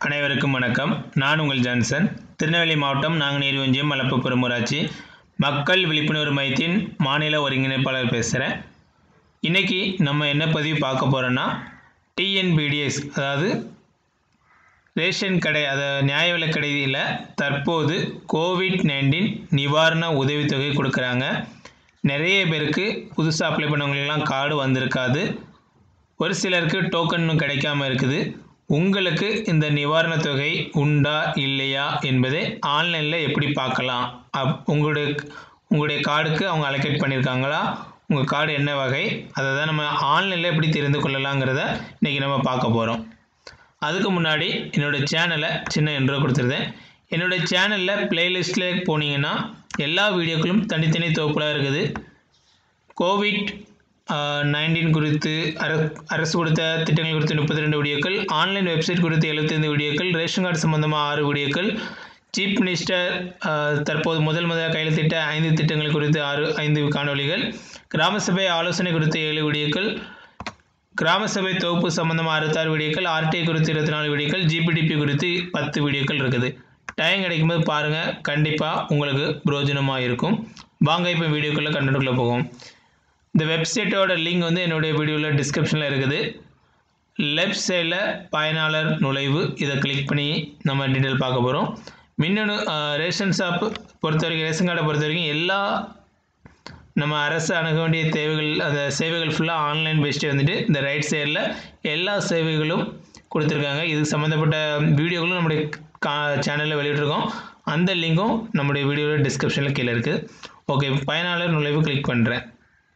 அனைவருக்கும் வணக்கம் நான் உங்கள் ஜான்சன் திருநெல்வேலி மாவட்டம் நாங்குநேரி ஒன்றியம் மலப்புப்புறம் ஊராட்சி மக்கள் விழிப்புணர்வு மையத்தின் மாநில ஒருங்கிணைப்பாளர் பேசுகிறேன் இன்றைக்கி நம்ம என்ன பதிவு பார்க்க போகிறோன்னா டிஎன்பிடிஎஸ் அதாவது ரேஷன் கடை அதை நியாய விலைக் கடையில் தற்போது கோவிட் நைன்டீன் நிவாரண உதவித்தொகை கொடுக்குறாங்க நிறைய பேருக்கு புதுசாக அப்ளை பண்ணவங்களுக்கெல்லாம் கார்டு வந்திருக்காது ஒரு சிலருக்கு டோக்கன் கிடைக்காம இருக்குது உங்களுக்கு இந்த நிவாரணத் தொகை உண்டா இல்லையா என்பதை ஆன்லைனில் எப்படி பார்க்கலாம் அப் உங்களுடைய உங்களுடைய கார்டுக்கு அவங்க அலோகேட் பண்ணியிருக்காங்களா உங்கள் கார்டு என்ன வகை அதை தான் நம்ம ஆன்லைனில் எப்படி தெரிந்து கொள்ளலாங்கிறத இன்றைக்கி நம்ம பார்க்க போகிறோம் அதுக்கு முன்னாடி என்னோடய சேனலை சின்ன இன்ட்ரோ கொடுத்துருந்தேன் என்னோடய சேனலில் ப்ளேலிஸ்ட்டில் போனீங்கன்னா எல்லா வீடியோக்களும் தனித்தனி தொகுப்புலாக இருக்குது கோவிட் நைன்டீன் குறித்து அர அரசு கொடுத்த திட்டங்கள் குறித்து முப்பத்தி ரெண்டு வீடியோக்கள் ஆன்லைன் வெப்சைட் குறித்து எழுபத்தைந்து வீடியோக்கள் ரேஷன் கார்டு சம்பந்தமாக ஆறு வீடியோக்கள் சீஃப் மினிஸ்டர் அஹ், தற்போது முதல் முதலாக கையெழுத்திட்ட ஐந்து திட்டங்கள் குறித்து ஆறு ஐந்து காணொளிகள் கிராம சபை ஆலோசனை குறித்து ஏழு வீடியோக்கள் கிராம சபை தொகுப்பு சம்பந்தமாக அறுபத்தாறு வீடியோக்கள் ஆர்டிஐ குறித்து இருபத்தி நாலு வீடியோக்கள் ஜிபிடிபி குறித்து பத்து வீடியோக்கள் இருக்குது டைம் கிடைக்கும்போது பாருங்கள் கண்டிப்பாக உங்களுக்கு பிரயோஜனமாக இருக்கும் வாங்க இப்போ வீடியோக்குள்ளே கண்டென்ட்டுக்குள்ளே போகும் இந்த வெப்சைட்டோட லிங்க் வந்து என்னுடைய வீடியோவில் டிஸ்கிரிப்ஷனில் இருக்குது லெஃப்ட் சைடில் பயனாளர் நுழைவு இதை கிளிக் பண்ணி நம்ம டீட்டெயில் பார்க்க போகிறோம் மின்னணு அஹ், ரேஷன் ஷாப் பொறுத்த வரைக்கும் ரேஷன் கார்டை பொறுத்த வரைக்கும் எல்லா நம்ம அரசு அணுக வேண்டிய தேவைகள் அந்த சேவைகள் ஃபுல்லாக ஆன்லைன் பேஸ்டே வந்துட்டு இந்த ரைட் சைடில் எல்லா சேவைகளும் கொடுத்துருக்காங்க இது சம்மந்தப்பட்ட வீடியோக்களும் நம்முடைய கா சேனலில் வெளியிட்ருக்கோம் அந்த லிங்க்கும் நம்முடைய வீடியோவில் டிஸ்கிரிப்ஷனில் கீழே இருக்குது ஓகே பயனாளர் நுழைவு கிளிக் பண்ணுறேன்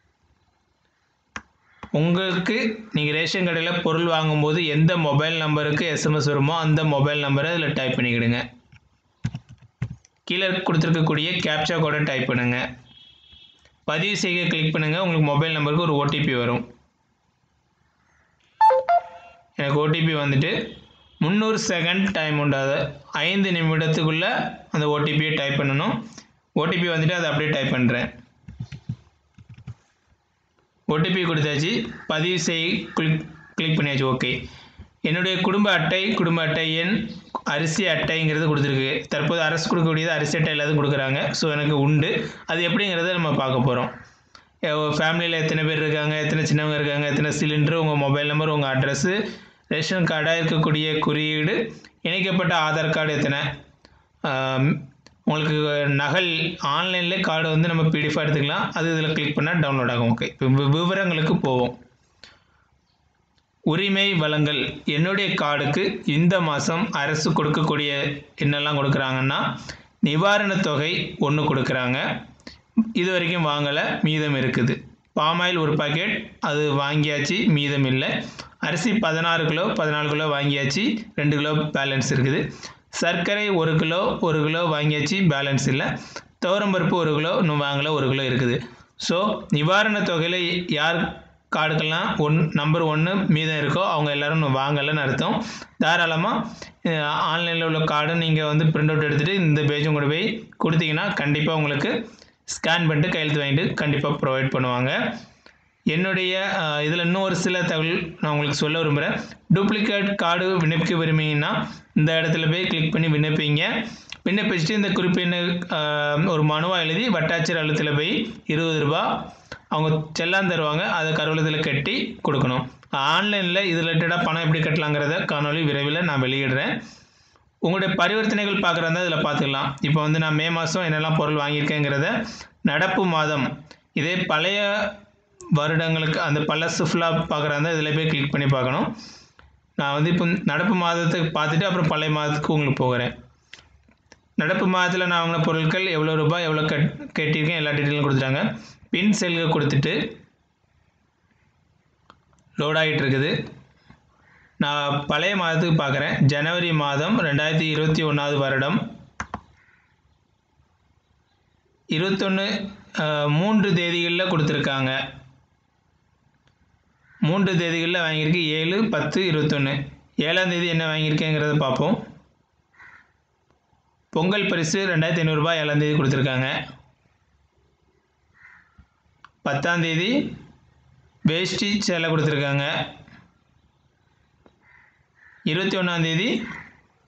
உங்களுக்கு நீங்கள் ரேஷன் கடையில் பொருள் வாங்கும்போது எந்த மொபைல் நம்பருக்கு எஸ்எம்எஸ் வருமோ அந்த மொபைல் நம்பரை அதில் டைப் பண்ணிக்கிடுங்க கீழே கொடுத்துருக்கக்கூடிய கேப்சா கோடை டைப் பண்ணுங்கள் பதிவு செய்ய கிளிக் பண்ணுங்கள் உங்களுக்கு மொபைல் நம்பருக்கு ஒரு ஓடிபி வரும் எனக்கு ஓடிபி வந்துட்டு முந்நூறு செகண்ட் டைம் உண்டாது ஐந்து நிமிடத்துக்குள்ளே அந்த ஓடிபியை டைப் பண்ணணும் ஓடிபி வந்துட்டு அதை அப்படியே டைப் பண்ணுறேன் ஓடிபி கொடுத்தாச்சு பதிவு செய் கிளிக் கிளிக் பண்ணியாச்சு ஓகே என்னுடைய குடும்ப அட்டை குடும்ப அட்டை எண் அரிசி அட்டைங்கிறது கொடுத்துருக்கு தற்போது அரசு கொடுக்கக்கூடியது அரிசி அட்டை எல்லாத்தையும் கொடுக்குறாங்க ஸோ எனக்கு உண்டு அது எப்படிங்கிறத நம்ம பார்க்க போகிறோம் ஃபேமிலியில் எத்தனை பேர் இருக்காங்க எத்தனை சின்னவங்க இருக்காங்க எத்தனை சிலிண்டர் உங்கள் மொபைல் நம்பர் உங்கள் அட்ரஸ்ஸு ரேஷன் கார்டாக இருக்கக்கூடிய குறியீடு இணைக்கப்பட்ட ஆதார் கார்டு எத்தனை ஆம், உங்களுக்கு நகல் ஆன்லைனில் கார்டு வந்து நம்ம பிடிஎஃபாக எடுத்துக்கலாம் அது இதில் கிளிக் பண்ணால் டவுன்லோட் ஆகும் ஓகே இப்போ வி- விவரங்களுக்கு போவோம் உரிமை வழங்கல் என்னுடைய கார்டுக்கு இந்த மாதம் அரசு கொடுக்கக்கூடிய என்னெல்லாம் கொடுக்குறாங்கன்னா நிவாரணத் தொகை ஒன்று கொடுக்குறாங்க இது வரைக்கும் வாங்கலை மீதம் இருக்குது பாமாயில் ஒரு பாக்கெட் அது வாங்கியாச்சு மீதம் இல்லை அரிசி பதினாறு கிலோ பதினாலு கிலோ வாங்கியாச்சு ரெண்டு கிலோ பேலன்ஸ் இருக்குது சர்க்கரை ஒரு கிலோ ஒரு கிலோ வாங்கியாச்சு பேலன்ஸ் இல்லை துவரம்பருப்பு ஒரு கிலோ இன்னும் வாங்கலை ஒரு கிலோ இருக்குது ஸோ நிவாரணத் தொகையில் யார் கார்டுக்கெல்லாம் ஒன் நம்பர் ஒன்று மீதம் இருக்கோ அவங்க எல்லாரும் இன்னும் வாங்கலைன்னு அர்த்தம் தாராளமாக ஆன்லைனில் உள்ள கார்டு நீங்கள் வந்து பிரிண்ட் அவுட் எடுத்துகிட்டு இந்த பேஜும் கொண்டு போய் கொடுத்தீங்கன்னா கண்டிப்பாக உங்களுக்கு ஸ்கேன் பண்ணிட்டு கையெழுத்து வாங்கிட்டு கண்டிப்பாக ப்ரொவைட் பண்ணுவாங்க என்னுடைய இதில் இன்னும் ஒரு சில தகவல் நான் உங்களுக்கு சொல்ல விரும்புகிறேன் டூப்ளிகேட் கார்டு விண்ணப்பிக்க விரும்புனீங்கன்னா இந்த இடத்துல போய் கிளிக் பண்ணி விண்ணப்பிங்க விண்ணப்பிச்சுட்டு இந்த குறிப்பிட்ட ஆஹ், ஒரு மனுவாக எழுதி வட்டாட்சியர் அலுவலகத்தில் போய் இருபது ரூபா அவங்க செல்லான் தருவாங்க அதை கருவலத்தில் கட்டி கொடுக்கணும் ஆன்லைனில் இது ரிலேட்டடாக பணம் எப்படி கட்டலாங்கிறத காணொளி விரைவில் நான் வெளியிடுறேன் உங்களுடைய பரிவர்த்தனைகள் பார்க்குறதா இதில் பார்த்துக்கலாம் இப்போ வந்து நான் மே மாதம் என்னெல்லாம் பொருள் வாங்கியிருக்கேங்கிறத நடப்பு மாதம் இதே பழைய வருடங்களுக்கு அந்த பழசு ஃபுல்லாக பார்க்குறதா இதில் போய் கிளிக் பண்ணி பார்க்கணும் நான் வந்து இப்போ நடப்பு மாதத்துக்கு பார்த்துட்டு அப்புறம் பழைய மாதத்துக்கு உங்களுக்கு போகிறேன் நடப்பு மாதத்தில் நான் வாங்கின பொருட்கள் எவ்வளோ ரூபாய் எவ்வளோ கட் கட்டியிருக்கேன் எல்லா டீட்டெயிலும் கொடுத்துட்டாங்க பின் செல்க கொடுத்துட்டு லோட் ஆகிட்டு இருக்குது நான் பழைய மாதத்துக்கு பார்க்குறேன் ஜனவரி மாதம் ரெண்டாயிரத்தி இருபத்தி ஒன்றாவது வருடம் இருபத்தொன்று மூன்று தேதிகளில் கொடுத்துருக்காங்க மூன்று தேதிகளில் வாங்கியிருக்கு ஏழு பத்து இருபத்தொன்று ஏழாம் தேதி என்ன வாங்கியிருக்கேங்கிறத பார்ப்போம் பொங்கல் பரிசு ரெண்டாயிரத்தி ஐநூறுரூபா ஏழாம் தேதி கொடுத்துருக்காங்க பத்தாம் தேதி வேஷ்டி சேலை கொடுத்துருக்காங்க இருபத்தி ஒன்றாந்தேதி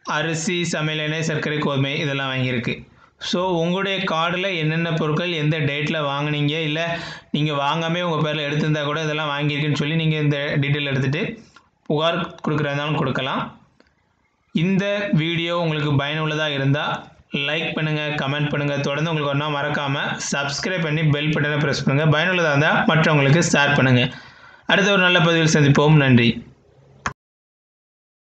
அரிசி சமையல் எண்ணெய் சர்க்கரை கோதுமை இதெல்லாம் வாங்கியிருக்கு ஸோ உங்களுடைய கார்டில் என்னென்ன பொருட்கள் எந்த டேட்டில் வாங்குனீங்க இல்லை நீங்கள் வாங்காமே உங்கள் பேரில் எடுத்திருந்தா கூட இதெல்லாம் வாங்கியிருக்குன்னு சொல்லி நீங்கள் இந்த டீட்டெயில் எடுத்துகிட்டு புகார் கொடுக்குறதாலும் கொடுக்கலாம் இந்த வீடியோ உங்களுக்கு பயனுள்ளதாக இருந்தால் லைக் பண்ணுங்கள் கமெண்ட் பண்ணுங்கள் தொடர்ந்து உங்களுக்கு ஒன்றா மறக்காமல் சப்ஸ்கிரைப் பண்ணி பெல் பட்டனை ப்ரெஸ் பண்ணுங்கள் பயனுள்ளதாக இருந்தால் மற்றவங்களுக்கு ஷேர் பண்ணுங்கள் அடுத்த ஒரு நல்ல பதிவில் சந்திப்போம் நன்றி